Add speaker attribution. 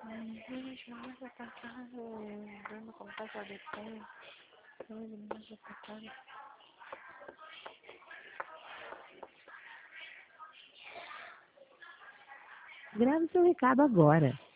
Speaker 1: Vendo como está sua defesa.
Speaker 2: Grave seu recado agora.